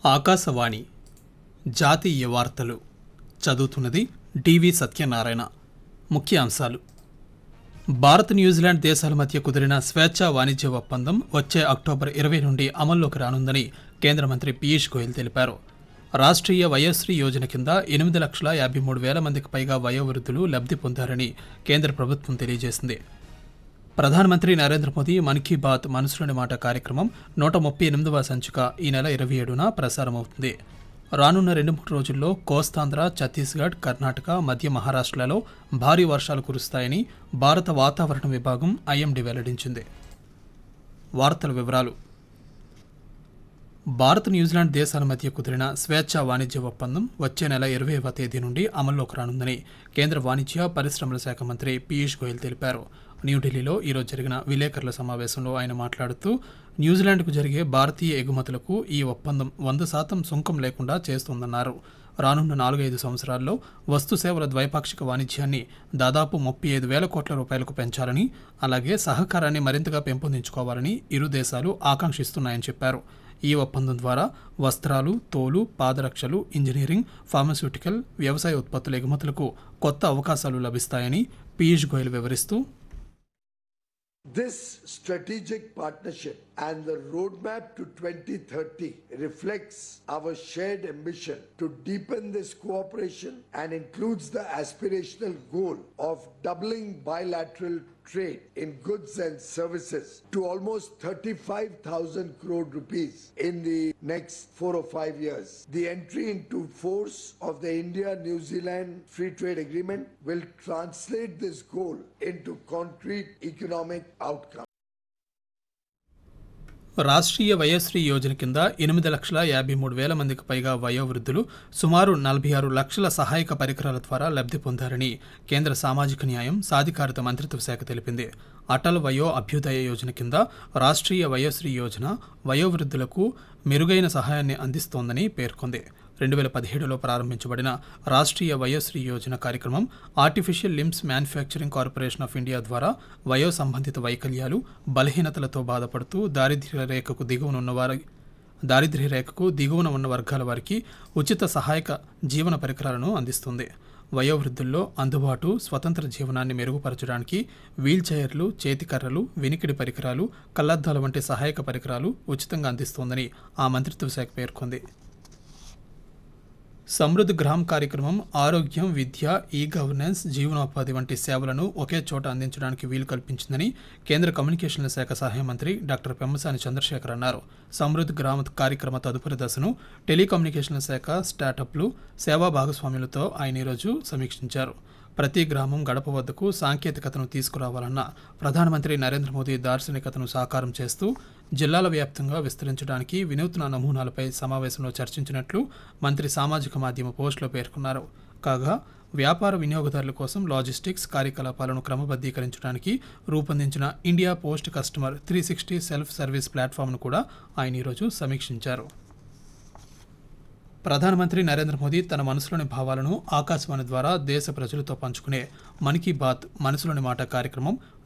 ఆకాశవాణి జాతీయ వార్తలు చదువుతున్నది డివి సత్యనారాయణ ముఖ్య అంశాలు భారత్ న్యూజిలాండ్ దేశాల మధ్య కుదిరిన స్వేచ్ఛా వాణిజ్య ఒప్పందం వచ్చే అక్టోబర్ ఇరవై నుండి అమల్లోకి రానుందని కేంద్ర మంత్రి పీయూష్ గోయల్ తెలిపారు రాష్ట్రీయ వయోశ్రీ యోజన కింద ఎనిమిది లక్షల యాభై మూడు వేల మందికి పైగా వయోవృద్ధులు లబ్ధి పొందారని కేంద్ర ప్రభుత్వం తెలియజేసింది ప్రధానమంత్రి నరేంద్ర మోదీ మన్ కీ బాత్ మనసులోని మాట కార్యక్రమం నూట ముప్పై ఎనిమిదవ సంచిక ఈ నెల ఇరవై ఏడున ప్రసారమవుతుంది రానున్న రెండు మూడు రోజుల్లో కోస్తాంధ్ర ఛత్తీస్గఢ్ కర్ణాటక మధ్య మహారాష్ట్రలలో భారీ వర్షాలు కురుస్తాయని భారత వాతావరణ విభాగం ఐఎండీ వెల్లడించింది వార్తల వివరాలు భారత్ న్యూజిలాండ్ దేశాల మధ్య కుదిరిన స్వేచ్ఛా వాణిజ్య ఒప్పందం వచ్చే నెల ఇరవైవ తేదీ నుండి అమల్లోకి రానుందని కేంద్ర వాణిజ్య పరిశ్రమల శాఖ మంత్రి పీయూష్ గోయల్ తెలిపారు న్యూఢిల్లీలో ఈరోజు జరిగిన విలేకరుల సమావేశంలో ఆయన మాట్లాడుతూ న్యూజిలాండ్కు జరిగే భారతీయ ఎగుమతులకు ఈ ఒప్పందం వంద శాతం సుంకం లేకుండా చేస్తుందన్నారు రానున్న నాలుగైదు సంవత్సరాల్లో వస్తు సేవల ద్వైపాక్షిక వాణిజ్యాన్ని దాదాపు ముప్పై ఐదు వేల కోట్ల రూపాయలకు పెంచాలని అలాగే సహకారాన్ని మరింతగా పెంపొందించుకోవాలని ఇరు దేశాలు ఆకాంక్షిస్తున్నాయని చెప్పారు ఈ ఒప్పందం ద్వారా వస్త్రాలు తోలు పాదరక్షలు ఇంజనీరింగ్ ఫార్మస్యూటికల్ వ్యవసాయ ఉత్పత్తుల ఎగుమతులకు కొత్త అవకాశాలు లభిస్తాయని పీయూష్ గోయల్ వివరిస్తూ This strategic partnership and the roadmap to 2030 reflects our shared ambition to deepen this cooperation and includes the aspirational goal of doubling bilateral trade in goods and services to almost 35,000 crore rupees in the next four or five years. The entry into force of the India-New Zealand Free Trade Agreement will translate this goal into concrete economic outcomes. Rashtriya Vayoshri Yojana కింద ఎనిమిది లక్షల యాభై మూడు వేల మందికి పైగా వయోవృద్ధులు సుమారు నలభై ఆరు లక్షల సహాయక పరికరాల ద్వారా లబ్ధి పొందారని కేంద్ర సామాజిక న్యాయం సాధికారత మంత్రిత్వ శాఖ తెలిపింది అటల్ వయో అభ్యుదయ యోజన కింద రాష్ట్రీయ వయోశ్రీ యోజన వయోవృద్ధులకు మెరుగైన సహాయాన్ని అందిస్తోందని పేర్కొంది రెండు వేల పదిహేడులో ప్రారంభించబడిన రాష్ట్రీయ వయోశ్రీ యోజన కార్యక్రమం artificial limbs manufacturing corporation of India ద్వారా వయో సంబంధిత వైకల్యాలు బలహీనతలతో బాధపడుతూ దారిద్ర్య రేఖకు దిగువన ఉన్నవారి దారిద్ర్య రేఖకు దిగువన ఉన్న వర్గాల వారికి ఉచిత సహాయక జీవన పరికరాలను అందిస్తుంది వయోవృద్ధుల్లో అందుబాటు స్వతంత్ర జీవనాన్ని మెరుగుపరచడానికి వీల్ చైర్లు చేతికర్రలు వెనికిడి పరికరాలు కళ్లద్దాల వంటి సహాయక పరికరాలు ఉచితంగా అందిస్తోందని ఆ మంత్రిత్వ శాఖ పేర్కొంది సమృద్ధ్ గ్రామ్ కార్యక్రమం ఆరోగ్యం విద్య ఈ గవర్నెన్స్ జీవనోపాధి వంటి సేవలను ఒకే చోట అందించడానికి వీలు కల్పించిందని కేంద్ర కమ్యూనికేషన్ల శాఖ సహాయ మంత్రి డాక్టర్ పెమ్మసాని చంద్రశేఖర్ అన్నారు సమృద్ధ్ గ్రామ్ కార్యక్రమ తదుపరి దశను టెలికమ్యూనికేషన్ల శాఖ స్టార్టప్లు సేవా భాగస్వాములతో ఆయన ఈరోజు సమీక్షించారు ప్రతి గ్రామం గడప వద్దకు సాంకేతికతను తీసుకురావాలన్న ప్రధానమంత్రి నరేంద్ర మోదీ దార్శనికతను సాకారం చేస్తూ జిల్లాల వ్యాప్తంగా విస్తరించడానికి వినూత్న నమూనాలపై సమావేశంలో చర్చించినట్లు మంత్రి సామాజిక మాధ్యమ పోస్టులో పేర్కొన్నారు కాగా వ్యాపార వినియోగదారుల కోసం లాజిస్టిక్స్ కార్యకలాపాలను క్రమబద్ధీకరించడానికి రూపొందించిన India post customer three sixty self service ప్లాట్ఫామ్ను కూడా ఆయన ఈరోజు సమీక్షించారు ప్రధానమంత్రి నరేంద్ర మోదీ తన మనసులోని భావాలను ఆకాశవాణి ద్వారా దేశ ప్రజలతో పంచుకునే మన్ కీ బాత్ మనసులోని మాట కార్యక్రమం